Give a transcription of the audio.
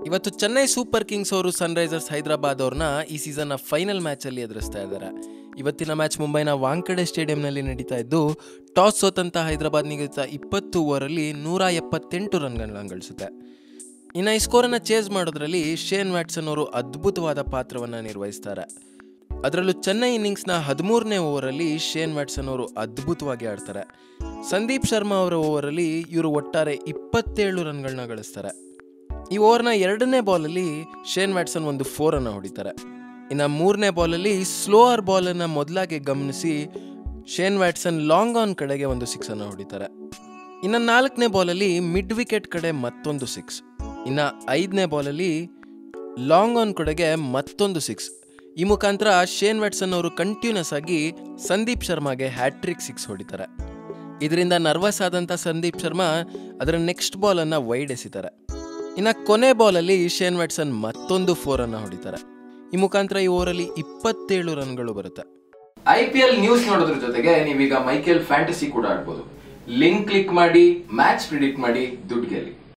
ಇವತ್ತು Chennai Super Kings ಅವರು Sunrisers Hyderabad ಅವ್ರನ್ನ ಈ ಸೀಸನ್ನ ಫೈನಲ್ ಮ್ಯಾಚಲ್ಲಿ ಎದುರಿಸ್ತಾ ಇದ್ದಾರೆ ಇವತ್ತಿನ ಮ್ಯಾಚ್ ಮುಂಬೈನ ವಾಂಕಡೆ ಸ್ಟೇಡಿಯಂನಲ್ಲಿ ನಡೀತಾ ಇದ್ದು ಟಾಸ್ ಸೋತಂತ ಹೈದರಾಬಾದ್ ನಿಗದಿತ ಇಪ್ಪತ್ತು ಓವರಲ್ಲಿ ನೂರ ಎಪ್ಪತ್ತೆಂಟು ರನ್ಗಳನ್ನ ಗಳಿಸುತ್ತೆ ಇನ್ನು ಈ ಸ್ಕೋರನ್ನು ಚೇಸ್ ಮಾಡೋದ್ರಲ್ಲಿ ಶೇನ್ ವ್ಯಾಟ್ಸನ್ ಅವರು ಅದ್ಭುತವಾದ ಪಾತ್ರವನ್ನು ನಿರ್ವಹಿಸ್ತಾರೆ ಅದರಲ್ಲೂ ಚೆನ್ನೈ ಇನ್ನಿಂಗ್ಸ್ನ ಹದಿಮೂರನೇ ಓವರಲ್ಲಿ ಶೇನ್ ವ್ಯಾಟ್ಸನ್ ಅವರು ಅದ್ಭುತವಾಗಿ ಆಡ್ತಾರೆ ಸಂದೀಪ್ ಶರ್ಮಾ ಅವರ ಓವರಲ್ಲಿ ಇವರು ಒಟ್ಟಾರೆ ಇಪ್ಪತ್ತೇಳು ರನ್ಗಳನ್ನ ಗಳಿಸ್ತಾರೆ ಈ ಓವರ್ನ ಎರಡನೇ ಬಾಲಲ್ಲಿ ಶೇನ್ ವ್ಯಾಟ್ಸನ್ ಒಂದು ಫೋರನ್ನು ಹೊಡಿತಾರೆ ಇನ್ನು ಮೂರನೇ ಬಾಲಲ್ಲಿ ಸ್ಲೋವರ್ ಬಾಲನ್ನು ಮೊದಲಾಗಿ ಗಮನಿಸಿ ಶೇನ್ ವ್ಯಾಟ್ಸನ್ ಲಾಂಗ್ ಆನ್ ಕಡೆಗೆ ಒಂದು ಸಿಕ್ಸನ್ನು ಹೊಡಿತಾರೆ ಇನ್ನು ನಾಲ್ಕನೇ ಬಾಲಲ್ಲಿ ಮಿಡ್ ವಿಕೆಟ್ ಕಡೆ ಮತ್ತೊಂದು ಸಿಕ್ಸ್ ಇನ್ನು ಐದನೇ ಬಾಲಲ್ಲಿ ಲಾಂಗ್ ಆನ್ ಕಡೆಗೆ ಮತ್ತೊಂದು ಸಿಕ್ಸ್ ಈ ಮುಖಾಂತರ ಶೇನ್ ವ್ಯಾಟ್ಸನ್ ಅವರು ಕಂಟಿನ್ಯೂಸ್ ಆಗಿ ಸಂದೀಪ್ ಶರ್ಮಾಗೆ ಹ್ಯಾಟ್ರಿಕ್ ಸಿಕ್ಸ್ ಹೊಡಿತಾರೆ ಇದರಿಂದ ನರ್ವಸ್ ಆದಂಥ ಸಂದೀಪ್ ಶರ್ಮಾ ಅದರ ನೆಕ್ಸ್ಟ್ ಬಾಲನ್ನು ವೈಡ್ ಎಸಿತಾರೆ ಇನ್ನು ಕೊನೆ ಬಾಲಲ್ಲಿ ಶೇನ್ ವ್ಯಾಟ್ಸನ್ ಮತ್ತೊಂದು ಫೋರನ್ನು ಹೊಡಿತಾರೆ ಈ ಮುಖಾಂತರ ಈ ಓವರಲ್ಲಿ ಇಪ್ಪತ್ತೇಳು ರನ್ಗಳು ಬರುತ್ತೆ ಐ ಪಿ ಎಲ್ ನ್ಯೂಸ್ ನೋಡೋದ್ರ ಜೊತೆಗೆ ನೀವೀಗ ಮೈಕೆಲ್ ಫ್ಯಾಂಟಸಿ ಕೂಡ ಆಡ್ಬೋದು ಲಿಂಕ್ ಕ್ಲಿಕ್ ಮಾಡಿ ಮ್ಯಾಚ್ ಪ್ರಿಡಿಕ್ಟ್ ಮಾಡಿ ದುಡ್ಡು ಗೆಲ್ಲಿ